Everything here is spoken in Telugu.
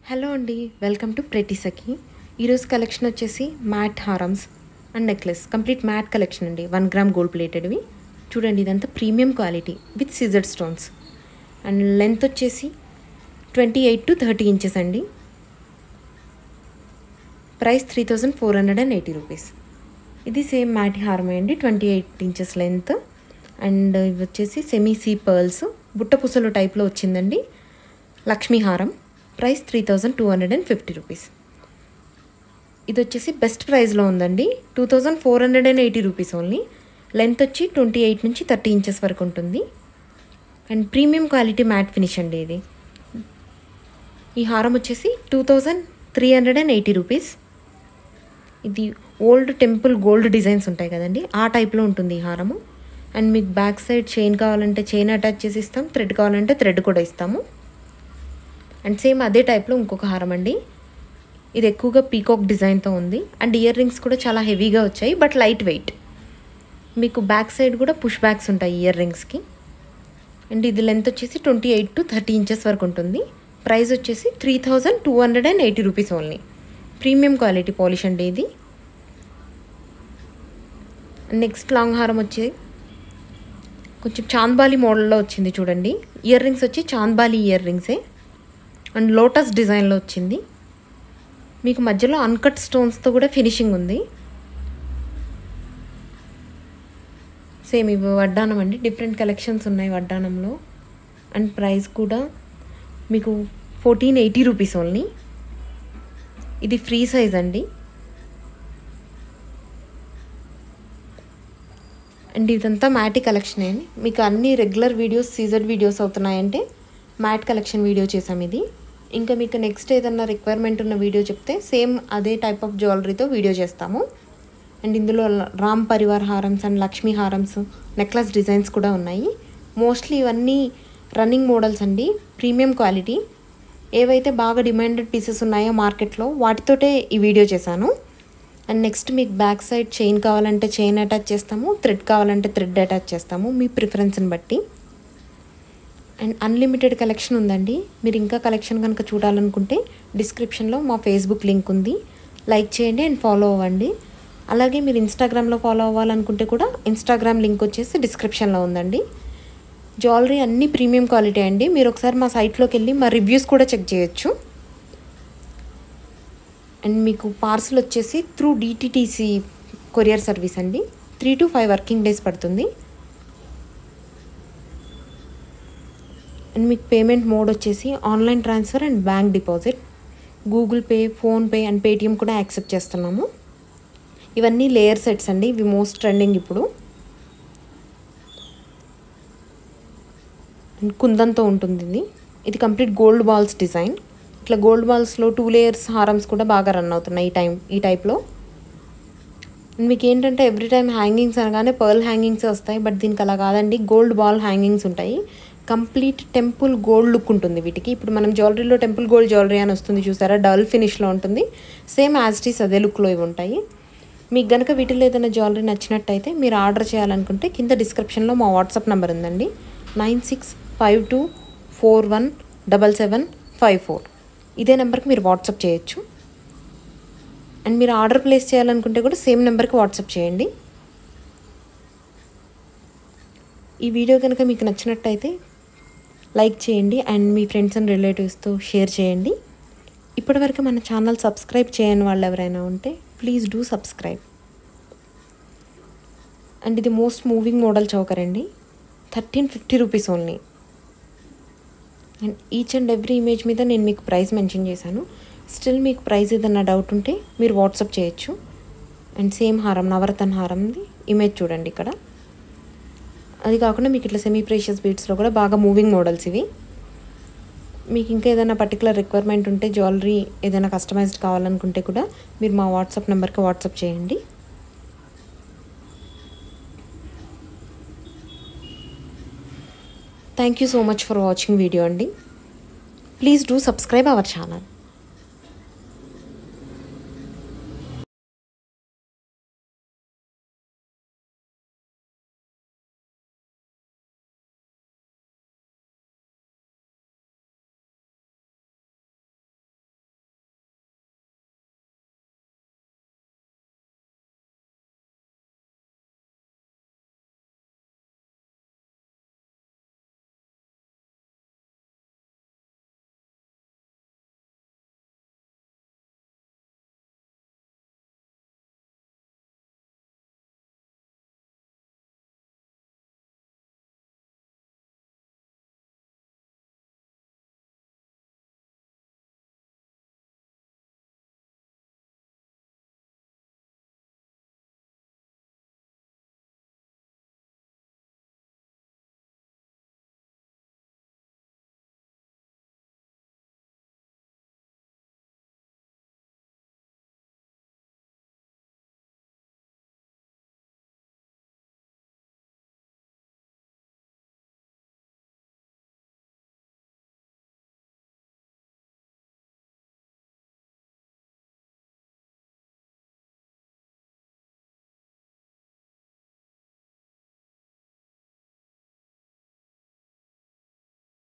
హలో అండి వెల్కమ్ టు ప్రెటీ సఖీ ఈరోజు కలెక్షన్ వచ్చేసి మ్యాట్ హారమ్స్ and necklace complete matte collection అండి వన్ గ్రామ్ గోల్డ్ ప్లేటెడ్వి చూడండి ఇదంతా ప్రీమియం క్వాలిటీ విత్ సిజర్ స్టోన్స్ అండ్ లెంత్ వచ్చేసి twenty eight to thirty inches అండి price three thousand four hundred and eighty rupees ఇది సేమ్ మ్యాట్ హారమే అండి twenty eight inches length and ఇవి వచ్చేసి సెమీ సీ పర్ల్స్ బుట్ట పుసలు టైప్లో వచ్చిందండి లక్ష్మీ హారం price three thousand two hundred and fifty rupees ఇది వచ్చేసి బెస్ట్ ప్రైస్లో ఉందండి two thousand four hundred and eighty rupees only length వచ్చి ట్వంటీ ఎయిట్ నుంచి థర్టీ ఇంచెస్ వరకు ఉంటుంది and premium quality matte finish అండి ఇది ఈ హారం వచ్చేసి two thousand three hundred and eighty rupees ఇది ఓల్డ్ టెంపుల్ గోల్డ్ డిజైన్స్ ఉంటాయి కదండి ఆ టైప్లో ఉంటుంది ఈ హారము అండ్ మీకు బ్యాక్ సైడ్ చైన్ కావాలంటే చైన్ అటాచ్ చేసి ఇస్తాం థ్రెడ్ కావాలంటే థ్రెడ్ కూడా ఇస్తాము అండ్ సేమ్ అదే టైప్లో ఇంకొక హారం అండి ఇది ఎక్కువగా పీకాక్ డిజైన్తో ఉంది అండ్ ఇయర్ రింగ్స్ కూడా చాలా హెవీగా వచ్చాయి బట్ లైట్ వెయిట్ మీకు బ్యాక్ సైడ్ కూడా పుష్ బ్యాక్స్ ఉంటాయి ఇయర్ రింగ్స్కి అండ్ ఇది లెంత్ వచ్చేసి twenty eight to thirty inches వరకు ఉంటుంది ప్రైస్ వచ్చేసి three thousand two hundred and eighty rupees only premium quality polish అండి ఇది నెక్స్ట్ లాంగ్ హారం వచ్చి కొంచెం చాంద్బాలి మోడల్లో వచ్చింది చూడండి ఇయర్ రింగ్స్ వచ్చి చాంద్బాలి ఇయర్ రింగ్సే అండ్ లోటస్ డిజైన్లో వచ్చింది మీకు మధ్యలో అన్కట్ స్టోన్స్తో కూడా ఫినిషింగ్ ఉంది సేమ్ ఇవి వడ్డానం అండి డిఫరెంట్ కలెక్షన్స్ ఉన్నాయి వడ్డానంలో అండ్ ప్రైస్ కూడా మీకు ఫోర్టీన్ ఎయిటీ రూపీస్ ఓన్లీ ఇది ఫ్రీ సైజ్ అండి అండ్ ఇదంతా మ్యాటి కలెక్షన్ అండి మీకు అన్ని రెగ్యులర్ వీడియోస్ సీజర్ వీడియోస్ అవుతున్నాయంటే మ్యాట్ కలెక్షన్ వీడియో చేసాం ఇది ఇంకా మీకు నెక్స్ట్ ఏదన్నా రిక్వైర్మెంట్ ఉన్న వీడియో చెప్తే సేమ్ అదే టైప్ ఆఫ్ జ్యువెలరీతో వీడియో చేస్తాము అండ్ ఇందులో రామ్ పరివార్ హారమ్స్ అండ్ లక్ష్మీ హారమ్స్ నెక్లెస్ డిజైన్స్ కూడా ఉన్నాయి మోస్ట్లీ ఇవన్నీ రన్నింగ్ మోడల్స్ అండి ప్రీమియం క్వాలిటీ ఏవైతే బాగా డిమాండెడ్ పీసెస్ ఉన్నాయో మార్కెట్లో వాటితోటే ఈ వీడియో చేశాను అండ్ నెక్స్ట్ మీకు బ్యాక్ సైడ్ చైన్ కావాలంటే చైన్ అటాచ్ చేస్తాము థ్రెడ్ కావాలంటే థ్రెడ్ అటాచ్ చేస్తాము మీ ప్రిఫరెన్స్ని బట్టి అండ్ అన్లిమిటెడ్ కలెక్షన్ ఉందండి మీరు ఇంకా కలెక్షన్ కనుక చూడాలనుకుంటే డిస్క్రిప్షన్లో మా ఫేస్బుక్ లింక్ ఉంది లైక్ చేయండి అండ్ ఫాలో అవ్వండి అలాగే మీరు ఇన్స్టాగ్రామ్లో ఫాలో అవ్వాలనుకుంటే కూడా ఇన్స్టాగ్రామ్ లింక్ వచ్చేసి డిస్క్రిప్షన్లో ఉందండి జ్యువెలరీ అన్నీ ప్రీమియం క్వాలిటీ అండి మీరు ఒకసారి మా సైట్లోకి వెళ్ళి మా రివ్యూస్ కూడా చెక్ చేయొచ్చు అండ్ మీకు పార్సల్ వచ్చేసి త్రూ డిటిటీసీ కొరియర్ సర్వీస్ అండి three to five working days పడుతుంది అండ్ మీకు పేమెంట్ మోడ్ వచ్చేసి online transfer and bank deposit Google pay PhonePe and Paytm కూడా యాక్సెప్ట్ చేస్తున్నాము ఇవన్నీ లేయర్ సెట్స్ అండి ఇవి మోస్ట్ ట్రెండింగ్ ఇప్పుడు అండ్ కుందంతో ఉంటుంది ఇది ఇది కంప్లీట్ గోల్డ్ బాల్స్ డిజైన్ ఇట్లా గోల్డ్ బాల్స్లో టూ లేయర్స్ హారమ్స్ కూడా బాగా రన్ అవుతున్నాయి ఈ టైం ఈ టైప్లో మీకు ఏంటంటే ఎవ్రీ టైం హ్యాంగింగ్స్ అనగానే పర్ల్ హ్యాంగింగ్స్ వస్తాయి బట్ దీనికి అలా కాదండి గోల్డ్ బాల్ హ్యాంగింగ్స్ ఉంటాయి కంప్లీట్ టెంపుల్ గోల్డ్ లుక్ ఉంటుంది వీటికి ఇప్పుడు మనం జ్యువెలరీలో టెంపుల్ గోల్డ్ జ్యువెలరీ అని వస్తుంది చూసారా డల్ ఫినిష్లో ఉంటుంది సేమ్ యాజ్టీస్ అదే లుక్లో ఇవి ఉంటాయి మీకు గనక వీటిలో ఏదైనా జ్యువెలరీ నచ్చినట్టయితే మీరు ఆర్డర్ చేయాలనుకుంటే కింద డిస్క్రిప్షన్లో మా వాట్సాప్ నెంబర్ ఉందండి nine six five two four one double seven five four ఇదే నెంబర్కి మీరు వాట్సాప్ చేయొచ్చు అండ్ మీరు ఆర్డర్ ప్లేస్ చేయాలనుకుంటే కూడా సేమ్ నెంబర్కి వాట్సాప్ చేయండి ఈ వీడియో కనుక మీకు నచ్చినట్టయితే లైక్ చేయండి అండ్ మీ ఫ్రెండ్స్ అండ్ రిలేటివ్స్తో షేర్ చేయండి ఇప్పటివరకు మన ఛానల్ సబ్స్క్రైబ్ చేయని వాళ్ళు ఎవరైనా ఉంటే ప్లీజ్ డూ సబ్స్క్రైబ్ అండ్ ఇది మోస్ట్ మూవింగ్ మోడల్ చౌకర్ అండి thirteen fifty rupees only and each and every image మీద నేను మీకు ప్రైస్ మెన్షన్ చేశాను స్టిల్ మీకు ప్రైస్ ఏదన్నా డౌట్ ఉంటే మీరు వాట్సాప్ చేయొచ్చు అండ్ సేమ్ హారం నవరతన్ హారంది ఇమేజ్ చూడండి ఇక్కడ అది కాకుండా మీకు ఇట్లా సెమీ ప్రేషియస్ బీట్స్లో కూడా బాగా మూవింగ్ మోడల్స్ ఇవి మీకు ఇంకా ఏదైనా పర్టికులర్ రిక్వైర్మెంట్ ఉంటే జ్యువెలరీ ఏదైనా కస్టమైజ్డ్ కావాలనుకుంటే కూడా మీరు మా వాట్సాప్ నెంబర్కి వాట్సాప్ చేయండి thank you so much for watching video అండి please do subscribe our channel